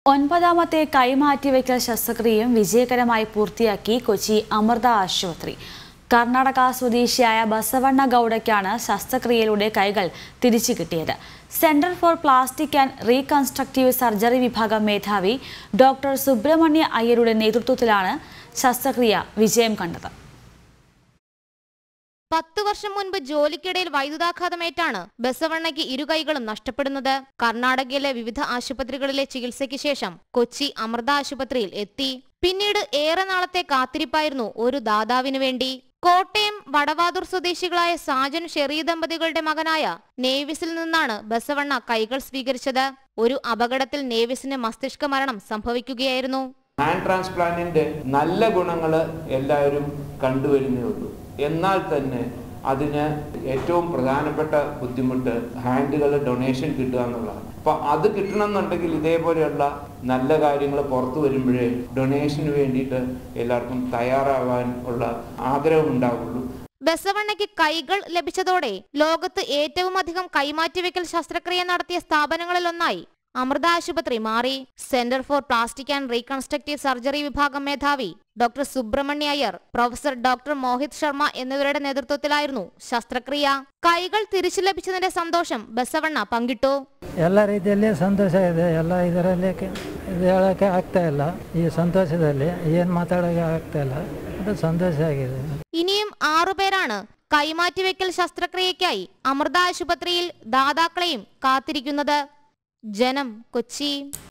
ഒൻപതാമത്തെ കൈമാറ്റിവയ്ക്കൽ ശസ്ത്രക്രിയയും വിജയകരമായി പൂർത്തിയാക്കി കൊച്ചി അമൃത ആശുപത്രി കർണാടക സ്വദേശിയായ ബസവണ്ണ ഗൌഡയ്ക്കാണ് ശസ്ത്രക്രിയയിലൂടെ കൈകൾ തിരിച്ചു കിട്ടിയത് centre for plastic and reconstructive surgery വിഭാഗം മേധാവി ഡോക്ടർ സുബ്രഹ്മണ്യ അയ്യരുടെ നേതൃത്വത്തിലാണ് ശസ്ത്രക്രിയ വിജയം കണ്ടത് പത്ത് വർഷം മുൻപ് ജോലിക്കിടയിൽ വൈദ്യുതാഘാതമേറ്റാണ് ബസവണ്ണയ്ക്ക് ഇരു കൈകളും നഷ്ടപ്പെടുന്നത് കർണാടകയിലെ വിവിധ ആശുപത്രികളിലെ ചികിത്സയ്ക്ക് ശേഷം കൊച്ചി അമൃത ആശുപത്രിയിൽ എത്തി പിന്നീട് ഏറെ നാളത്തെ കാത്തിരിപ്പായിരുന്നു ഒരു ദാതാവിനു വേണ്ടി കോട്ടയം വടവാതൂർ സ്വദേശികളായ സാജൻ ഷെറി ദമ്പതികളുടെ മകനായ നേവിസിൽ നിന്നാണ് ബസവണ്ണ കൈകൾ സ്വീകരിച്ചത് ഒരു അപകടത്തിൽ നേവിസിന് മസ്തിഷ്ക മരണം സംഭവിക്കുകയായിരുന്നു ഹാൻഡ് ട്രാൻസ്പ്ലാന്റിന്റെ നല്ല ഗുണങ്ങൾ എല്ലാവരും കണ്ടുവരുന്നേ ഉള്ളൂ എന്നാൽ തന്നെ അതിന് ഏറ്റവും പ്രധാനപ്പെട്ട ബുദ്ധിമുട്ട് ഹാൻഡുകൾ ഡൊണേഷൻ കിട്ടുക എന്നുള്ളതാണ് അപ്പൊ അത് കിട്ടണമെന്നുണ്ടെങ്കിൽ ഇതേപോലെയുള്ള നല്ല കാര്യങ്ങൾ പുറത്തു വരുമ്പോഴേ ഡൊണേഷന് വേണ്ടിയിട്ട് എല്ലാവർക്കും തയ്യാറാവാൻ ഉള്ള ആഗ്രഹം ഉണ്ടാവുള്ളൂ ബസവണ്ണയ്ക്ക് കൈകൾ ലഭിച്ചതോടെ ലോകത്ത് ഏറ്റവും അധികം കൈമാറ്റിവെക്കൽ ശസ്ത്രക്രിയ നടത്തിയ സ്ഥാപനങ്ങളിലൊന്നായി അമൃത ആശുപത്രി മാറി centre for plastic and reconstructive surgery വിഭാഗം മേധാവി doctor Subrahmanya Iyer professor doctor Mohit Sharma എന്നിവരുടെ നേതൃത്വത്തിലായിരുന്നു ശസ്ത്രക്രിയ കൈകൾ തിരിച്ചു ലഭിച്ചതിന്റെ സന്തോഷം ബസവണ്ണ പങ്കിട്ടു ಎಲ್ಲ ರೀತಿಯಲ್ಲಿ ಸಂತೋಷ ಇದೆ ಎಲ್ಲ ಇದರಲ್ಲಿ ಕೆ- ಇದು ಹೇಳೋಕ್ಕೆ ಆಗ್ತಾ ಇಲ್ಲ ಈ ಸಂತೋಷದಲ್ಲಿ ಏನು ಮಾತಾಡೋಕ್ಕೆ ಆಗ್ತಾ ಇಲ್ಲ ಅದು ಸಂತೋಷ ಆಗಿದೆ ഇനിയും ആറുപേരാണ് കൈമാറ്റിവെക്കൽ ശസ്ത്രക്രിയയ്ക്കായി അമൃത ആശുപത്രിയിൽ ദാതാക്കളെയും കാത്തിരിക്കുന്നത് ജനം കൊച്ചി